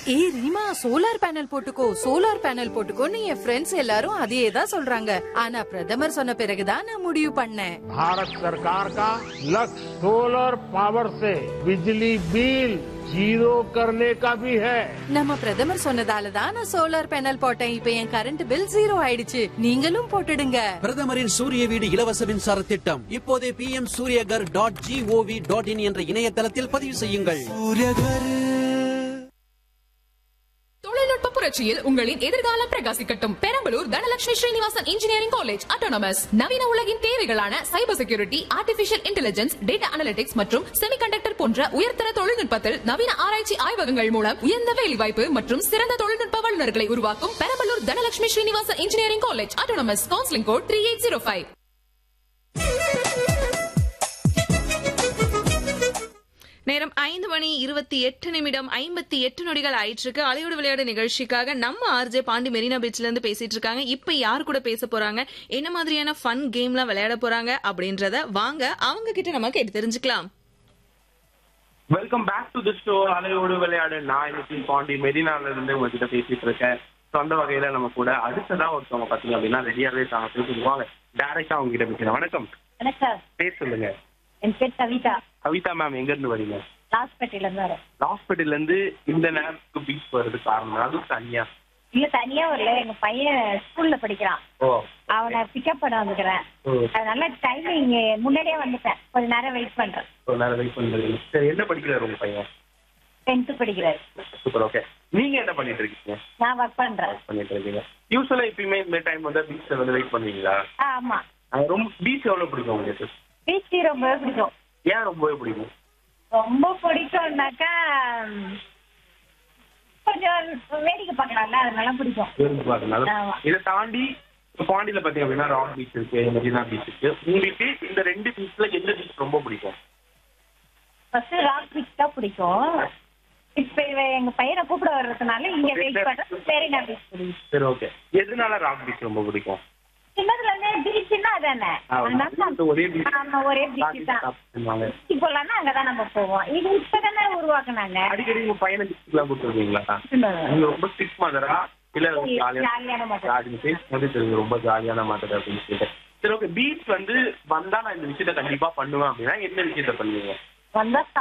ஏய் Reema solar panel போட்டுக்கோ solar panel போட்டுக்கோன்னு என் ஃப்ரெண்ட்ஸ் எல்லாரும் அதையே தான் சொல்றாங்க ஆனா பிரதமர் சொன்ன பிறகுதான் நான் முடிவு பண்ணேன் भारत सरकार का लक्ष्य सोलर पावर से बिजली बिल जीरो करने का भी है நம்ம பிரதமர் சொன்னதால தான் நான் சோலார் பேனல் போட்டேன் இப்ப என் கரண்ட் பில் ஜீரோ ஆயிடுச்சு நீங்களும் போட்டுடுங்க பிரதமரின் சூரிய வீடு இலவச மின்சார திட்டம் இப்போதே P M Suryaghar dot GOV dot in என்ற இணையதளத்தில் பதிவு செய்யுங்கள் தொழில்நுட்ப புரட்சியில் உங்களின் எதிர்காலம் பிரகாசிக்கட்டும் Perambalur Dhanalakshmi Srinivasan engineering college autonomous நவீன உலகின் தேவைகளான cyber security artificial intelligence data analytics மற்றும் செமிகண்டக்டர் போன்ற உயர்தர தொழில்நுட்பத்தில் நவீன ஆராய்ச்சி ஆய்வகங்கள் மூலம் உயர்ந்த வேலைவாய்ப்பு மற்றும் சிறந்த தொழில்நுட்ப வல்லுநர்களை உருவாக்கும் Perambalur Dhanalakshmi Srinivasan engineering college autonomous counselling code three eight zero five நேரம் ஐந்து மணி இருபத்தி எட்டு நிமிடம் ஐம்பத்தி எட்டு நொடிகள் ஆயிட்டு இருக்கு அலையோடு விளையாடு நிகழ்ச்சிக்காக நம்ம ஆர்ஜே பாண்டி மெரினா பீச்ல இருந்து பேசிட்டு இருக்காங்க இப்ப யார் கூட பேச போறாங்க என்ன மாதிரியான ஃபன் கேம்லாம் விளையாட போறாங்க அப்படின்றத வாங்க அவங்க கிட்ட நம்ம கேட்டு தெரிஞ்சுக்கலாம் welcome back to the show அலையோடு விளையாடு நான் இன்னைக்கு பாண்டி மெரினால இருந்து உங்ககிட்ட பேசிட்டு இருக்கேன் ஸோ அந்த வகையில நம்ம கூட அடுத்ததா ஒருத்தவங்க பாத்தீங்க அப்படின்னா ரெடியாவே இருக்காங்க பேசிடுவாங்க டைரக்டா அவங்க கிட்ட பேசுறேன் வணக்கம் வணக்கம் பேர் சொல்லுங்க என் பேர் கவிதா கவிதா மேம் எங்க இருந்து வரீங்க லாஸ்பேட்டையில இருந்து வரேன் ஹாஸ்பிட்டல்ல இருந்து இந்த நேரத்துக்கு பீச் வர்றது காரணம் அதுவும் தனியா இல்ல தனியா வரல எங்க பையன் ஸ்கூல்ல படிக்கிறான் ஓ அவனை பிக்கப் பண்ண வந்துக்கிறேன் ஓ. அதனால டைமிங் முன்னாடியே வந்துட்டேன் கொஞ்ச நேரம் வெயிட் பண்றேன் ஒரு நேரம் வெயிட் பண்றீங்க சரி என்ன படிக்கிறாரு உங்க பையன் டென்த் படிக்கிறாரு சூப்பர் ஓகே நீங்க என்ன பண்ணிட்டு இருக்கீங்க நான் ஒர்க் பண்றேன் பண்ணிட்டு இருக்கீங்க யூஸ்வலா எப்பயுமே இந்த டைம் வந்து பீச்ல வந்து வெயிட் பண்ணுவீங்களா ஆ, ஆமா அது ரொம்ப பீச் எவ்வளவு பிடிக்கும் உங்களுக்கு பீச் ரொம்பவே பிடிக்கும் ஏன் ரொம்பவே பிடிக்கும் ரொம்ப பிடிக்கும்னாக்கா ம், கொஞ்சம் வேடிக்கை பார்க்கலாம்ல அதனால பிடிக்கும் இருந்து பாருங்க ஆமா. இதை தாண்டி இப்ப பாண்டியில பாத்தீங்க அப்படின்னா ராக் பீச் இருக்கு மெரினா பீச் இருக்கு உங்களுக்கு இந்த ரெண்டு பீச்ல எந்த பீச் ரொம்ப பிடிக்கும் ஃபர்ஸ்ட் ராக் பீச் தான் பிடிக்கும் இப்ப இவ எங்க பையனை கூப்பிட வர்றதுனால இங்க வெயிட் பண்றேன் மெரினா பீச் பிடிக்கும் சரி ஓகே எதனால ராக் பீச் ரொம்ப பிடிக்கும் சின்னதுல இருந்தே பீச்சுன்னா அதானே ஆ, அதனால அது ஒரே beach. ஆமா ஒரே ராக் பீச் பீச் தான் சாப்பிடுவாங்க. பீச் போலாம்னா அங்கதான் நம்ம போவோம் இது இப்பதானே உருவாக்குனாங்க அடிக்கடி உங்க பையனை பீச்சுக்குலாம் கூப்பிட்டுருக்கீங்களா நீங்க ரொம்ப ஸ்ட்ரிக்ட் மாதிரா இல்ல ஜாலியா ஜாலியான மாதிரி ஜாலி பேசும்போது தெரியும் ரொம்ப ஜாலியான மாதிரி அப்படின்னு சொல்லிட்டு சரி ஓகே பீச் வந்து வந்தா நான் இந்த விஷயத்த கண்டிப்பா பண்ணுவேன் அப்படின்னா என்ன விஷயத்த பண்ணுவீங்க வந்தா